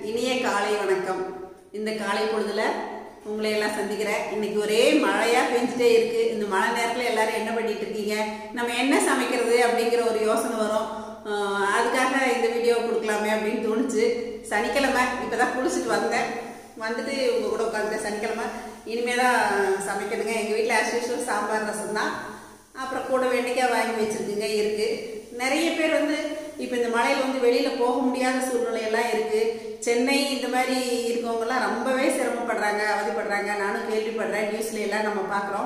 இனிய காலை வணக்கம் இந்த காலை பொழுதுல உங்களை எல்லாம் சந்திக்கிறேன் இன்னைக்கு ஒரே மழையா பெஞ்சிட்டே இருக்கு இந்த மழை நேரத்துல எல்லாரும் என்ன பண்ணிட்டு இருக்கீங்க நம்ம என்ன சமைக்கிறது அப்படிங்கிற ஒரு யோசனை வரும் ஆஹ் அதுக்காக இந்த வீடியோ கொடுக்கலாமே அப்படின்னு தோணுச்சு சனிக்கிழமை இப்பதான் குளிச்சுட்டு வந்தேன் வந்துட்டு உங்க கூட உட்காந்து சனிக்கிழமை இனிமே தான் சமைக்கணுங்க எங்க வீட்டில் ஆஸ் யூஸ்வல் சாம்பார் ரசம் தான் அப்புறம் கூட வெண்டைக்காய் வாங்கி வச்சிருக்குங்க இருக்கு நிறைய பேர் வந்து இப்போ இந்த மழையில வந்து வெளியில போக முடியாத சூழ்நிலை எல்லாம் இருக்கு சென்னை இந்த மாதிரி இருக்கவங்கலாம் ரொம்பவே சிரமப்படுறாங்க அவதிப்படுறாங்க நானும் கேள்விப்படுறேன் நியூஸ்ல எல்லாம் நம்ம பார்க்குறோம்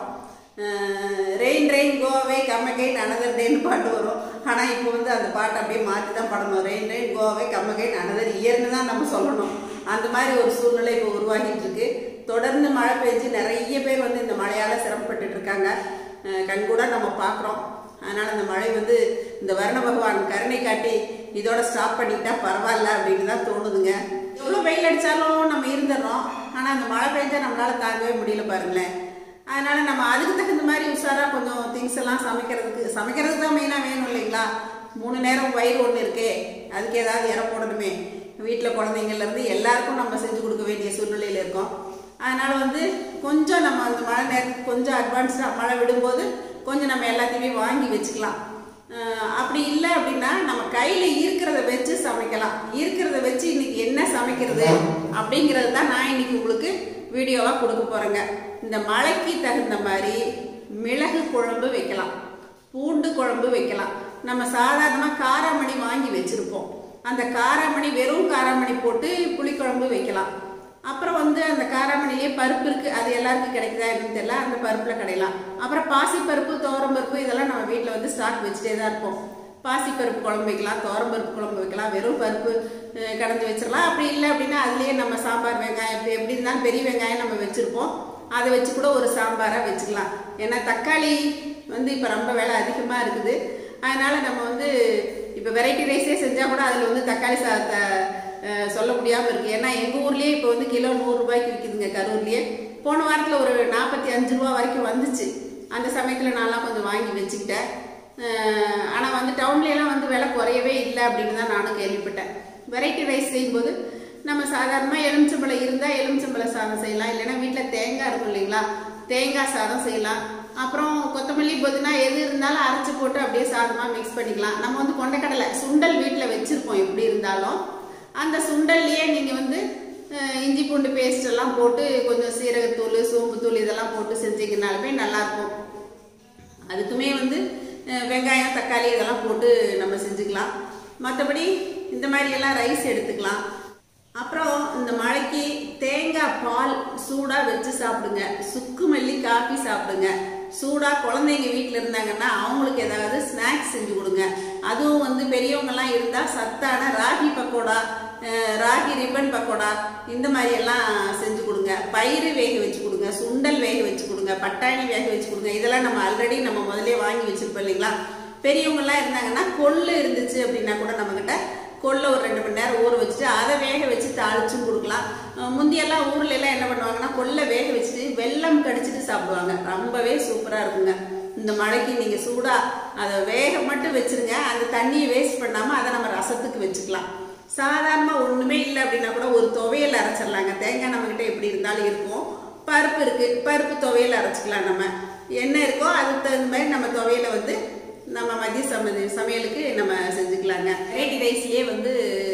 rain rain go away come again another டேன்னு பாட்டு வரும் ஆனால் இப்போ வந்து அந்த பாட்டை அப்படியே மாற்றி தான் பாடணும் rain rain go away come again another இயர்னு தான் நம்ம சொல்லணும் அந்த மாதிரி ஒரு சூழ்நிலை இப்போ உருவாகிட்டு இருக்கு தொடர்ந்து மழை பெஞ்சு நிறைய பேர் வந்து இந்த மழையால் சிரமப்பட்டுட்டு இருக்காங்க அஹ் கண்கூட நம்ம பார்க்குறோம் அதனால் அந்த மழை வந்து இந்த வருண பகவான் கருணை காட்டி இதோட ஸ்டாப் பண்ணிக்கிட்டா பரவாயில்ல அப்படின்னு தான் தோணுதுங்க எவ்வளோ வெயில் அடித்தாலும் நம்ம இருந்துடுறோம் ஆனால் அந்த மழை பெஞ்சா நம்மளால தாங்கவே முடியல பாருங்களேன் அதனால நம்ம அதுக்கு தகுந்த மாதிரி உஷாராக கொஞ்சம் திங்ஸ் எல்லாம் சமைக்கிறதுக்கு சமைக்கிறதுக்கு தான் மெயினாக வேணும் இல்லைங்களா மூணு நேரம் வயிறு ஒன்று இருக்கே அதுக்கு ஏதாவது இற போடணுமே வீட்டில் குழந்தைங்கள்லேருந்து எல்லாருக்கும் நம்ம செஞ்சு கொடுக்க வேண்டிய சூழ்நிலையில் இருக்கோம் அதனால வந்து கொஞ்சம் நம்ம அந்த மழை நேரத்துக்கு கொஞ்சம் அட்வான்ஸ்டாக மழை விடும்போது கொஞ்சம் நம்ம எல்லாத்தையுமே வாங்கி வச்சுக்கலாம் அஹ் அப்படி இல்லை அப்படின்னா நம்ம கையில் இருக்கிறத வச்சு சமைக்கலாம் இருக்கிறத வச்சு இன்னைக்கு என்ன சமைக்கிறது அப்படிங்கிறது தான் நான் இன்னைக்கு உங்களுக்கு வீடியோவாக கொடுக்க போகிறேங்க இந்த மழைக்கு தகுந்த மாதிரி மிளகு குழம்பு வைக்கலாம் பூண்டு குழம்பு வைக்கலாம் நம்ம சாதாரணமாக காராமணி வாங்கி வச்சுருப்போம் அந்த காராமணி வெறும் காராமணி போட்டு புளிக்குழம்பு வைக்கலாம் அப்புறம் வந்து அந்த காராமணிலே பருப்பு இருக்கு அது எல்லாருக்கும் கிடைக்குதா என்னன்னு தெரியல அந்த பருப்புல கிடைக்கலாம் அப்புறம் பாசிப்பருப்பு பருப்பு இதெல்லாம் நம்ம வீட்டில் வந்து ஸ்டாக் வச்சுட்டே தான் இருப்போம் பாசிப்பருப்பு குழம்பு வைக்கலாம் பருப்பு குழம்பு வைக்கலாம் வெறும் பருப்பு அஹ், கடைஞ்சி வச்சிடலாம் அப்படி இல்லை அப்படின்னா அதுலேயே நம்ம சாம்பார் வெங்காயம் இப்போ எப்படி இருந்தாலும் பெரிய வெங்காயம் நம்ம வச்சுருப்போம் அதை வச்சு கூட ஒரு சாம்பாராக வச்சுக்கலாம் ஏன்னா தக்காளி வந்து இப்போ ரொம்ப விலை அதிகமாக இருக்குது அதனால நம்ம வந்து இப்போ வெரைட்டி ரைஸே செஞ்சால் கூட அதில் வந்து தக்காளி சாதத்தை அஹ், சொல்ல முடியாமல் இருக்குது ஏன்னா எங்கள் ஊர்லேயே இப்போ வந்து கிலோ நூறுரூபாய்க்கு விற்கிதுங்க கரூர்லேயே போன வாரத்தில் ஒரு நாற்பத்தி அஞ்சு ரூபா வரைக்கும் வந்துச்சு அந்த சமயத்தில் நான்லாம் கொஞ்சம் வாங்கி வச்சுக்கிட்டேன் ஆனால் வந்து டவுன்லேலாம் வந்து விலை குறையவே இல்லை அப்படின்னு தான் நானும் கேள்விப்பட்டேன் வெரைட்டி ரைஸ் செய்யும்போது நம்ம சாதாரணமாக எலுமிச்சம்பழம் இருந்தால் எலுமிச்சம்பழம் சாதம் செய்யலாம் இல்லைன்னா வீட்டில் தேங்காய் இருக்கும் இல்லைங்களா தேங்காய் சாதம் செய்யலாம் அப்புறம் கொத்தமல்லி புதினா எது இருந்தாலும் அரைச்சி போட்டு அப்படியே சாதமாக மிக்ஸ் பண்ணிக்கலாம் நம்ம வந்து கொண்டைக்கடலை சுண்டல் வீட்டில் வச்சுருப்போம் எப்படி இருந்தாலும் அந்த சுண்டல்லையே நீங்கள் வந்து அஹ், இஞ்சி பூண்டு பேஸ்ட் எல்லாம் போட்டு கொஞ்சம் சீரகத்தூள் சோம்புத்தூள் இதெல்லாம் போட்டு செஞ்சீங்கனாலுமே நல்லாயிருக்கும் அதுக்குமே வந்து அஹ், வெங்காயம் தக்காளி இதெல்லாம் போட்டு நம்ம செஞ்சுக்கலாம் மற்றபடி இந்த மாதிரி எல்லாம் ரைஸ் எடுத்துக்கலாம் அப்புறம் இந்த மழைக்கு தேங்காய் பால் சூடாக வச்சு சாப்பிடுங்க சுக்கு மல்லி காஃபி சாப்பிடுங்க சூடாக குழந்தைங்க வீட்டில் இருந்தாங்கன்னா அவங்களுக்கு ஏதாவது ஸ்நாக்ஸ் செஞ்சு கொடுங்க அதுவும் வந்து பெரியவங்கெல்லாம் இருந்தால் சத்தான ராகி பக்கோடா அஹ், ராகி ரிப்பன் பக்கோடா இந்த மாதிரி எல்லாம் செஞ்சு கொடுங்க பயிறு வேக வச்சு கொடுங்க சுண்டல் வேக வச்சு கொடுங்க பட்டாணி வேக வச்சு கொடுங்க இதெல்லாம் நம்ம ஆல்ரெடி நம்ம முதல்ல வாங்கி வச்சிருப்போம் இல்லைங்களா பெரியவங்கெல்லாம் இருந்தாங்கன்னா கொள்ளு இருந்துச்சு அப்படின்னா கூட நம்மக்கிட்ட கொள்ளை ஒரு ரெண்டு மணி நேரம் ஊற வச்சுட்டு அதை வேக வச்சு தாளிச்சும் கொடுக்கலாம் அஹ் முந்தியெல்லாம் ஊர்ல எல்லாம் என்ன பண்ணுவாங்கன்னா கொள்ளை வேக வச்சுட்டு வெல்லம் கடிச்சிட்டு சாப்பிடுவாங்க ரொம்பவே சூப்பராக இருக்குங்க இந்த மழைக்கு நீங்கள் சூடாக அதை வேக மட்டும் வச்சிருங்க அந்த தண்ணியை வேஸ்ட் பண்ணாமல் அதை நம்ம ரசத்துக்கு வச்சுக்கலாம் சாதாரணமாக ஒன்றுமே இல்லை அப்படின்னா கூட ஒரு துவையல் அரைச்சிடலாங்க தேங்காய் நம்மக்கிட்ட எப்படி இருந்தாலும் இருக்கும் பருப்பு இருக்குது பருப்பு துவையல் அரைச்சிக்கலாம் நம்ம என்ன இருக்கோ அதுக்கு தகுந்த மாதிரி நம்ம துவையலை வந்து நம்ம மதிய சம சமையலுக்கு நம்ம செஞ்சுக்கலாங்க வெரைட்டி ரைஸ்லேயே வந்து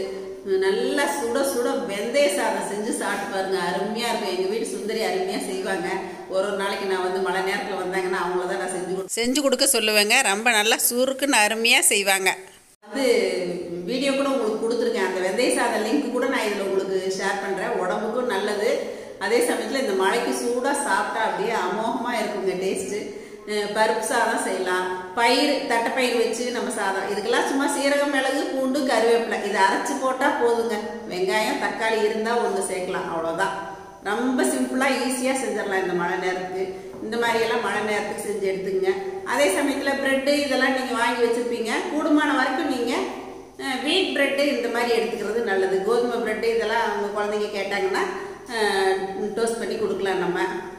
நல்லா சுட சுட வெந்தய சாதம் செஞ்சு சாப்பிட்டு பாருங்க அருமையாக இருக்கும் எங்கள் வீட்டு சுந்தரி அருமையாக செய்வாங்க ஒரு ஒரு நாளைக்கு நான் வந்து மழை நேரத்தில் வந்தாங்கன்னா அவங்கள தான் நான் செஞ்சு கொடு செஞ்சு கொடுக்க சொல்லுவேங்க ரொம்ப நல்லா சுருக்குன்னு அருமையாக செய்வாங்க வந்து வீடியோ கூட உங்களுக்கு கொடுத்துருக்கேன் அந்த வெந்தய சாதம் லிங்க் கூட நான் இதில் உங்களுக்கு ஷேர் பண்ணுறேன் உடம்புக்கும் நல்லது அதே சமயத்தில் இந்த மழைக்கு சூடாக சாப்பிட்டா அப்படியே அமோகமாக இருக்குங்க டேஸ்ட்டு பருப்பு சாதம் செய்யலாம் பயிர் தட்டைப்பயிர் வச்சு நம்ம சாதம் இதுக்கெல்லாம் சும்மா சீரகம் மிளகு பூண்டு கருவேப்பிலை இதை அரைச்சி போட்டால் போதுங்க வெங்காயம் தக்காளி இருந்தால் ஒன்று சேர்க்கலாம் அவ்வளோதான் ரொம்ப சிம்பிளாக ஈஸியாக செஞ்சிடலாம் இந்த மழை நேரத்துக்கு இந்த மாதிரியெல்லாம் மழை நேரத்துக்கு செஞ்சு எடுத்துங்க அதே சமயத்தில் ப்ரெட்டு இதெல்லாம் நீங்கள் வாங்கி வச்சுருப்பீங்க கூடுமான வரைக்கும் நீங்கள் வீட் ப்ரெட்டு இந்த மாதிரி எடுத்துக்கிறது நல்லது கோதுமை ப்ரெட்டு இதெல்லாம் அவங்க குழந்தைங்க கேட்டாங்கன்னா டோஸ்ட் பண்ணி கொடுக்கலாம் நம்ம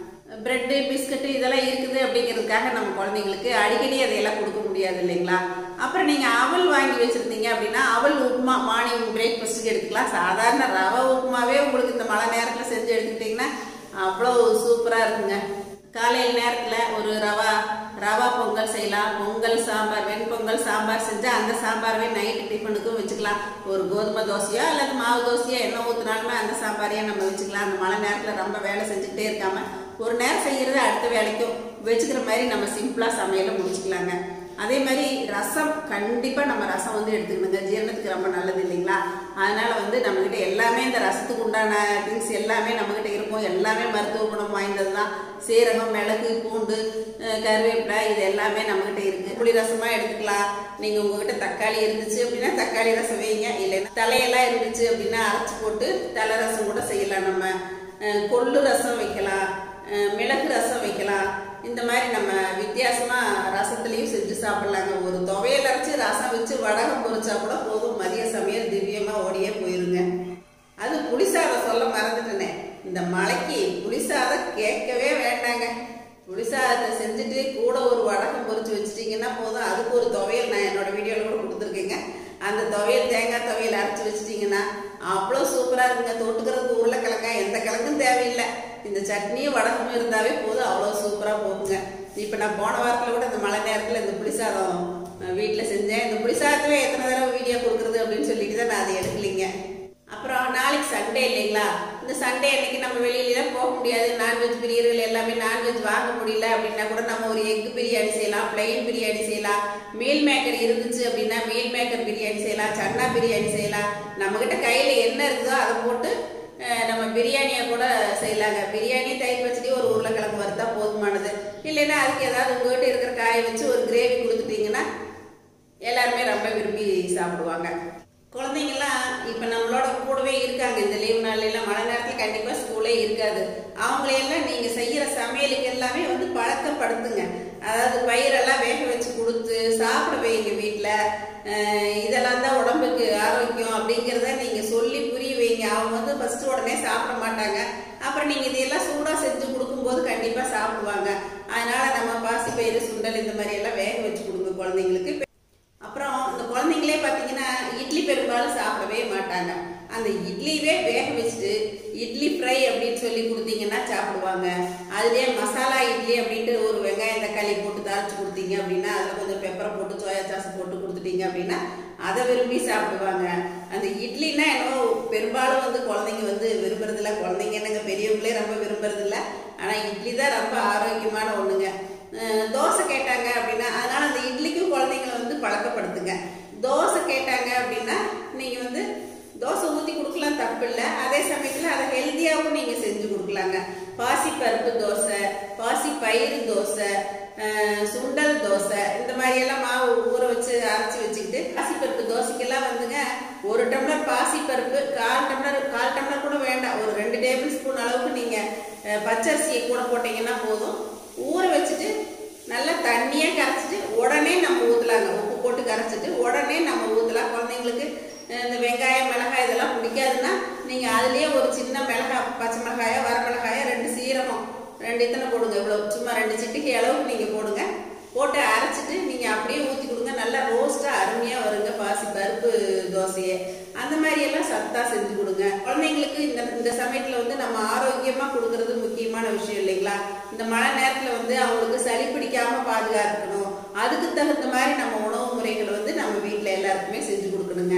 பிரெட்டு பிஸ்கட்டு இதெல்லாம் இருக்குது அப்படிங்கிறதுக்காக நம்ம குழந்தைங்களுக்கு அடிக்கடி அதையெல்லாம் கொடுக்க முடியாது இல்லைங்களா அப்புறம் நீங்கள் அவல் வாங்கி வச்சுருந்தீங்க அப்படின்னா அவல் உப்புமா மார்னிங் பிரேக்ஃபாஸ்ட்டுக்கு எடுத்துக்கலாம் சாதாரண ரவை உப்புமாவே உங்களுக்கு இந்த மழை நேரத்தில் செஞ்சு எடுத்துக்கிட்டிங்கன்னா அவ்வளோ சூப்பராக இருக்குங்க காலையில் நேரத்தில் ஒரு ரவா ரவா பொங்கல் செய்யலாம் பொங்கல் சாம்பார் வெண்பொங்கல் சாம்பார் செஞ்சால் அந்த சாம்பாரவே நைட்டு டிஃபனுக்கும் வச்சுக்கலாம் ஒரு கோதுமை தோசையோ அல்லது மாவு தோசையோ என்ன ஊற்றினாலுமே அந்த சாம்பாரையே நம்ம வச்சுக்கலாம் அந்த மழை நேரத்தில் ரொம்ப வேலை செஞ்சுக்கிட்டே இருக்காம ஒரு நேரம் செய்கிறது அடுத்த வேலைக்கும் வச்சுக்கிற மாதிரி நம்ம சிம்பிளாக சமையலை முடிச்சுக்கலாங்க அதே மாதிரி ரசம் கண்டிப்பாக நம்ம ரசம் வந்து எடுத்துக்கணுங்க ஜீரணத்துக்கு ரொம்ப நல்லது இல்லைங்களா அதனால வந்து நம்மக்கிட்ட எல்லாமே இந்த ரசத்துக்கு உண்டான திங்ஸ் எல்லாமே நம்மக்கிட்ட இருக்கும் எல்லாமே மருத்துவ குணம் வாய்ந்தது தான் சீரகம் மிளகு பூண்டு அஹ் கருவேப்பிலை இது எல்லாமே நம்மக்கிட்ட இருக்கு புளி ரசமா எடுத்துக்கலாம் நீங்க உங்ககிட்ட தக்காளி இருந்துச்சு அப்படின்னா தக்காளி ரசம் வைங்க இல்லைன்னா தலையெல்லாம் இருந்துச்சு அப்படின்னா அரைச்சு போட்டு தலை ரசம் கூட செய்யலாம் நம்ம அஹ் கொள்ளு ரசம் வைக்கலாம் அஹ் மிளகு ரசம் வைக்கலாம் இந்த மாதிரி நம்ம வித்தியாசமா ரசத்துலயும் செஞ்சு சாப்பிடலாங்க ஒரு துவையல் அரைச்சு ரசம் வச்சு வடகம் பொரிச்சா கூட போதும் மதிய சமையல் திவ்யமா ஓடியே போயிருங்க அது புளிசாதம் சொல்ல மறந்துட்டேனே இந்த மழைக்கு புளிசாதம் கேட்கவே வேண்டாங்க புளிசாதத்தை செஞ்சுட்டு கூட ஒரு வடகம் பொரிச்சு வச்சிட்டீங்கன்னா போதும் அதுக்கு ஒரு துவையல் நான் என்னோட வீடியோவில் கூட கொடுத்துருக்கேங்க அந்த துவையல் தேங்காய் துவையல் அரைச்சி வச்சிட்டிங்கன்னா அவ்வளோ சூப்பராக இருக்குங்க தொட்டுக்கிறதுக்கு உருளைக்கிழங்கா எந்த கிழங்கும் தேவையில்லை இந்த சட்னியும் வடகமும் இருந்தாவே போதும் அவ்வளோ சூப்பராக போகுங்க இப்போ நான் போன வாரத்தில் கூட இந்த மழை நேரத்தில் இந்த புளிசாதம் வீட்டில் செஞ்சேன் இந்த புளிசாதத்தவே எத்தனை தடவை வீடியோ கொடுக்குறது அப்படின்னு சொல்லிட்டு தான் நான் அதை எடுக்கலைங்க அப்புறம் நாளைக்கு சண்டே இல்லைங்களா இந்த சண்டே அன்னைக்கு நம்ம வெளியிலாம் போக முடியாது நான்வெஜ் பிரியர்கள் எல்லாமே நான்வெஜ் வாங்க முடியல அப்படின்னா கூட நம்ம ஒரு எக் பிரியாணி செய்யலாம் பிளெயின் பிரியாணி செய்யலாம் மீல் மேக்கர் இருந்துச்சு அப்படின்னா மீல் மேக்கர் பிரியாணி செய்யலாம் சன்னா பிரியாணி செய்யலாம் நம்மக்கிட்ட கையில் என்ன இருக்குதோ அதை போட்டு அஹ், நம்ம பிரியாணியை கூட செய்யலாங்க பிரியாணி தயிர் பச்சடி ஒரு உருளைக்கிழங்கு வறுத்தா போதுமானது இல்லைன்னா அதுக்கு ஏதாவது உங்ககிட்ட இருக்கிற காயை வச்சு ஒரு கிரேவி கொடுத்துட்டீங்கன்னா எல்லாருமே ரொம்ப விரும்பி சாப்பிடுவாங்க குழந்தைங்கலாம் இப்போ நம்மளோட கூடவே இருக்காங்க இந்த லீவு நாள்லாம் மழை நேரத்தில் கண்டிப்பாக ஸ்கூலே இருக்காது அவங்களையெல்லாம் நீங்கள் செய்கிற சமையலுக்கு எல்லாமே வந்து பழக்கப்படுத்துங்க அதாவது பயிரெல்லாம் வேக வச்சு கொடுத்து சாப்பிட வைங்க வீட்டில் இதெல்லாம் தான் உடம்புக்கு ஆரோக்கியம் அப்படிங்கிறத நீங்கள் சொல்லி புரிய வைங்க அவங்க வந்து ஃபர்ஸ்ட் உடனே சாப்பிட மாட்டாங்க அப்புறம் நீங்கள் இதையெல்லாம் சூடாக செஞ்சு கொடுக்கும்போது கண்டிப்பாக சாப்பிடுவாங்க அதனால நம்ம பாசிப்பயிறு சுண்டல் இந்த மாதிரி எல்லாம் வேக வச்சு கொடுங்க குழந்தைங்களுக்கு அப்புறம் இந்த குழந்தைங்களே பார்த்தீங்கன்னா இட்லி பெரும்பாலும் சாப்பிடவே மாட்டாங்க அந்த இட்லியவே வேக வச்சுட்டு இட்லி ஃப்ரை அப்படின்னு சொல்லி கொடுத்தீங்கன்னா சாப்பிடுவாங்க அதுலேயே மசாலா இட்லி அப்படின்ட்டு ஒரு வெங்காயம் தக்காளி போட்டு தாளிச்சு கொடுத்தீங்க அப்படின்னா அதில் கொஞ்சம் பெப்பரை போட்டு சோயா சாஸ் போட்டு கொடுத்துட்டீங்க அப்படின்னா அதை விரும்பி சாப்பிடுவாங்க அந்த இட்லினா என்னவோ பெரும்பாலும் வந்து குழந்தைங்க வந்து விரும்புறதில்ல குழந்தைங்க என்னங்க பெரியவங்களே ரொம்ப விரும்புறதில்ல ஆனால் இட்லி தான் ரொம்ப ஆரோக்கியமான ஒன்றுங்க அஹ் தோசை கேட்டாங்க அப்படின்னா அதனால அந்த இட்லிக்கும் குழந்தைங்களை வந்து பழக்கப்படுத்துங்க தோசை கேட்டாங்க அப்படின்னா நீங்க வந்து தோசை ஊற்றி கொடுக்கலாம் தப்பு இல்லை அதே சமயத்தில் அதை ஹெல்த்தியாகவும் நீங்கள் செஞ்சு கொடுக்கலாங்க பாசி பருப்பு தோசை பாசி பயிறு தோசை அஹ் சுண்டல் தோசை இந்த மாதிரி எல்லாம் மாவு ஊற வச்சு அரைச்சி வச்சுக்கிட்டு பாசி பருப்பு தோசைக்கெல்லாம் வந்துங்க ஒரு டம்ளர் பாசி பருப்பு கால் டம்ளர் கால் டம்ளர் கூட வேண்டாம் ஒரு ரெண்டு டேபிள் ஸ்பூன் அளவுக்கு நீங்கள் பச்சரிசியை கூட போட்டீங்கன்னா போதும் ஊற வச்சுட்டு நல்லா தண்ணியே கரைச்சிட்டு உடனே நம்ம ஊற்றலாங்க உப்பு போட்டு கரைச்சிட்டு உடனே நம்ம ஊற்றலாம் குழந்தைங்களுக்கு அஹ் இந்த வெங்காயம் மிளகாய் இதெல்லாம் பிடிக்காதுன்னா நீங்கள் அதுலேயே ஒரு சின்ன மிளகாய் பச்சை மிளகாயா வர மிளகாயா ரெண்டு சீரகம் ரெண்டு இத்தனை போடுங்க இவ்வளோ சும்மா ரெண்டு சிட்டிக்கு அளவுக்கு நீங்கள் போடுங்க போட்டு அரைச்சிட்டு நீங்கள் அப்படியே ஊற்றி கொடுங்க நல்லா ரோஸ்ட்டாக அருமையாக வருங்க பாசி பருப்பு தோசையே அந்த மாதிரி எல்லாம் சத்தாக செஞ்சு கொடுங்க குழந்தைங்களுக்கு இந்த இந்த சமயத்தில் வந்து நம்ம ஆரோக்கியமாக கொடுக்கறது முக்கியமான விஷயம் இல்லைங்களா இந்த மழை நேரத்தில் வந்து அவங்களுக்கு சளி பிடிக்காம பாதுகாக்கணும் அதுக்கு தகுந்த மாதிரி நம்ம உணவு முறைகளை வந்து நம்ம வீட்டில் எல்லாருக்குமே செஞ்சு கொடுக்கணுங்க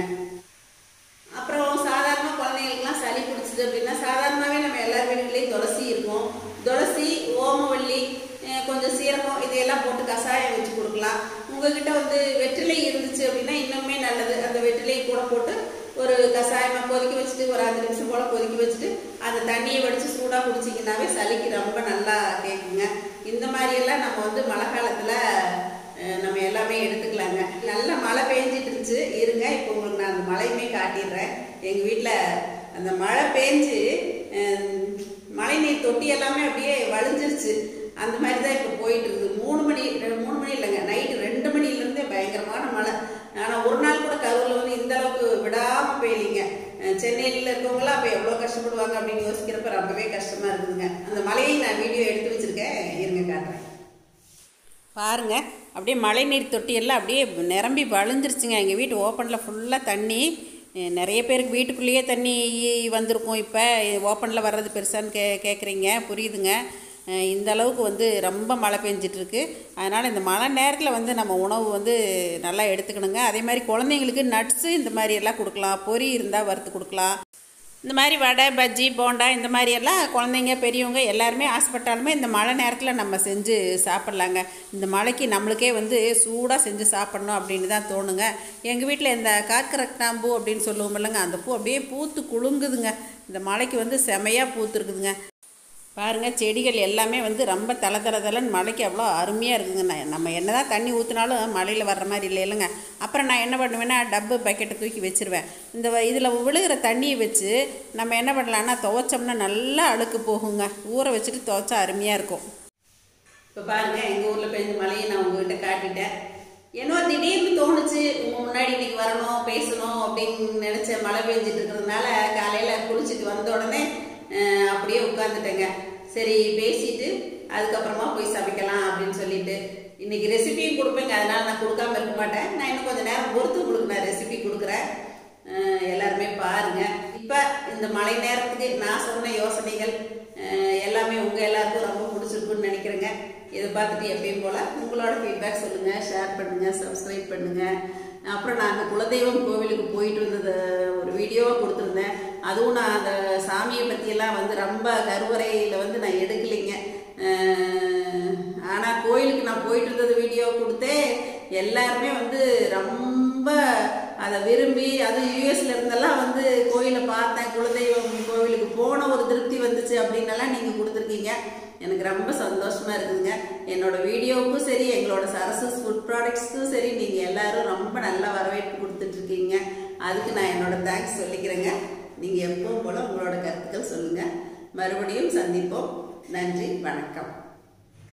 அப்புறம் சாதாரண குழந்தைங்களுக்குலாம் சளி பிடிச்சது அப்படின்னா சாதாரணமாகவே நம்ம எல்லார் வீடுகளையும் துளசி இருக்கும் துளசி ஓமவல்லி அஹ் கொஞ்சம் சீரகம் இதையெல்லாம் போட்டு கஷாயம் வச்சு கொடுக்கலாம் உங்ககிட்ட வந்து வெற்றிலை இருந்துச்சு அப்படின்னா இன்னுமே நல்லது அந்த வெற்றிலை கூட போட்டு ஒரு கஷாயமாக கொதிக்க வச்சுட்டு ஒரு அஞ்சு நிமிஷம் போல் கொதிக்க வச்சுட்டு அந்த தண்ணியை வடித்து சூடாக குடிச்சிங்கனாவே சளிக்கு ரொம்ப நல்லா கேட்குங்க இந்த மாதிரியெல்லாம் நம்ம வந்து மழை காலத்தில் அஹ் நம்ம எல்லாமே எடுத்துக்கலாங்க நல்ல மழை பெஞ்சிட்டு இருந்துச்சு இருங்க இப்போ உங்களுக்கு நான் அந்த மழையுமே காட்டிடுறேன் எங்கள் வீட்டில் அந்த மழை பெஞ்சு அஹ், மழைநீர் தொட்டி எல்லாமே அப்படியே வழிஞ்சிருச்சு அந்த மாதிரி தான் இப்போ போயிட்டு இருக்குது மூணு மணி ரெ- மூணு மணி இல்லைங்க நைட்டு ரெண்டு மணிலேருந்தே பயங்கரமான மழை ஆனால் ஒரு நாள் கூட கரூரில் வந்து இந்த அளவுக்கு விடாமல் பெய்யலிங்க அஹ், சென்னையில் இருக்கவங்களாம் அப்போ எவ்வளோ கஷ்டப்படுவாங்க அப்படின்னு யோசிக்கிறப்ப ரொம்பவே கஷ்டமாக இருக்குதுங்க அந்த மலையை நான் வீடியோ எடுத்து வச்சுருக்கேன் இருங்க காட்டுறேன் பாருங்க அப்படியே மழைநீர் தொட்டியெல்லாம் அப்படியே நிரம்பி வழிஞ்சிருச்சுங்க எங்கள் வீட்டு ஓப்பனில் ஃபுல்லாக தண்ணி அஹ் நிறைய பேருக்கு வீட்டுக்குள்ளேயே தண்ணி வந்திருக்கும் இப்போ ஓப்பனில் வர்றது பெருசான்னு கே கேட்குறீங்க புரியுதுங்க அஹ் இந்த அளவுக்கு வந்து ரொம்ப மழை பெஞ்சிட்ருக்கு அதனால் இந்த மழை நேரத்தில் வந்து நம்ம உணவு வந்து நல்லா எடுத்துக்கணுங்க அதே மாதிரி குழந்தைங்களுக்கு நட்ஸு இந்த மாதிரி எல்லாம் கொடுக்கலாம் பொரி இருந்தால் வறுத்து கொடுக்கலாம் இந்த மாதிரி வடை பஜ்ஜி போண்டா இந்த மாதிரி எல்லாம் குழந்தைங்க பெரியவங்க எல்லாருமே ஆசைப்பட்டாலுமே இந்த மழை நேரத்தில் நம்ம செஞ்சு சாப்பிட்லாங்க இந்த மழைக்கு நம்மளுக்கே வந்து சூடாக செஞ்சு சாப்பிட்ணும் அப்படின்னு தான் தோணுங்க எங்கள் வீட்டில் இந்த காக்கரட்டாம்பூ அப்படின்னு சொல்லுவோம் இல்லைங்க அந்த பூ அப்படியே பூத்து குலுங்குதுங்க இந்த மழைக்கு வந்து செமையாக பூத்துருக்குதுங்க பாருங்கள் செடிகள் எல்லாமே வந்து ரொம்ப தலை தலை தலைன்னு மழைக்கு அவ்வளோ அருமையாக இருக்குங்க நான் நம்ம என்ன தான் தண்ணி ஊற்றினாலும் மழையில் வர்ற மாதிரி இல்லை இல்லைங்க அப்புறம் நான் என்ன பண்ணுவேன்னா டப்பு பக்கெட்டை தூக்கி வச்சுருவேன் இந்த இதில் விழுகிற தண்ணியை வச்சு நம்ம என்ன பண்ணலான்னா துவைச்சோம்னா நல்லா அழுக்கு போகுங்க ஊற வச்சுட்டு துவைச்சா அருமையாக இருக்கும் இப்போ பாருங்க எங்கள் ஊரில் பெஞ்ச மழையை நான் உங்ககிட்ட காட்டிட்டேன் ஏன்னோ திடீர்னு தோணுச்சு உங்க முன்னாடி இன்னைக்கு வரணும் பேசணும் அப்படின்னு நினைச்ச மழை பெஞ்சிட்டு இருக்கிறதுனால காலையில் குளிச்சுட்டு வந்த உடனே அஹ், அப்படியே உட்காந்துட்டேங்க சரி பேசிட்டு அதுக்கப்புறமா போய் சமைக்கலாம் அப்படின்னு சொல்லிட்டு இன்னைக்கு ரெசிபியும் கொடுப்பேங்க அதனால நான் கொடுக்காம இருக்க மாட்டேன் நான் இன்னும் கொஞ்சம் நேரம் பொறுத்து உங்களுக்கு நான் ரெசிபி கொடுக்குறேன் அஹ், எல்லாருமே பாருங்க இப்போ இந்த மழை நேரத்துக்கு நான் சொன்ன யோசனைகள் அஹ், எல்லாமே உங்க எல்லாருக்கும் ரொம்ப பிடிச்சிருக்குன்னு நினைக்கிறேங்க இதை பார்த்துட்டு எப்பயும் போல உங்களோட ஃபீட்பேக் சொல்லுங்க ஷேர் பண்ணுங்க சப்ஸ்கிரைப் பண்ணுங்க அப்புறம் நான் அந்த குலதெய்வம் கோவிலுக்கு போயிட்டு வந்தது ஒரு வீடியோவை கொடுத்துருந்தேன் அதுவும் நான் அந்த சாமியை பற்றியெல்லாம் வந்து ரொம்ப கருவறையில் வந்து நான் எடுக்கலைங்க ஆனால் கோயிலுக்கு நான் போயிட்டு இருந்தது வீடியோ கொடுத்தே எல்லாருமே வந்து ரொம்ப அதை விரும்பி அது யூஎஸ்ல இருந்தெல்லாம் வந்து கோயிலை பார்த்தேன் குலதெய்வம் கோவிலுக்கு போன ஒரு திருப்தி வந்துச்சு அப்படின்னெல்லாம் நீங்கள் கொடுத்துருக்கீங்க எனக்கு ரொம்ப சந்தோஷமா இருக்குதுங்க என்னோட வீடியோவுக்கும் சரி எங்களோட சரசஸ் ஃபுட் ப்ராடக்ட்ஸ்க்கும் சரி நீங்கள் எல்லாரும் ரொம்ப நல்லா வரவேற்பு கொடுத்துட்டு இருக்கீங்க அதுக்கு நான் என்னோட தேங்க்ஸ் சொல்லிக்கிறேங்க நீங்கள் எப்பவும் போல உங்களோட கருத்துக்கள் சொல்லுங்கள் மறுபடியும் சந்திப்போம் நன்றி வணக்கம்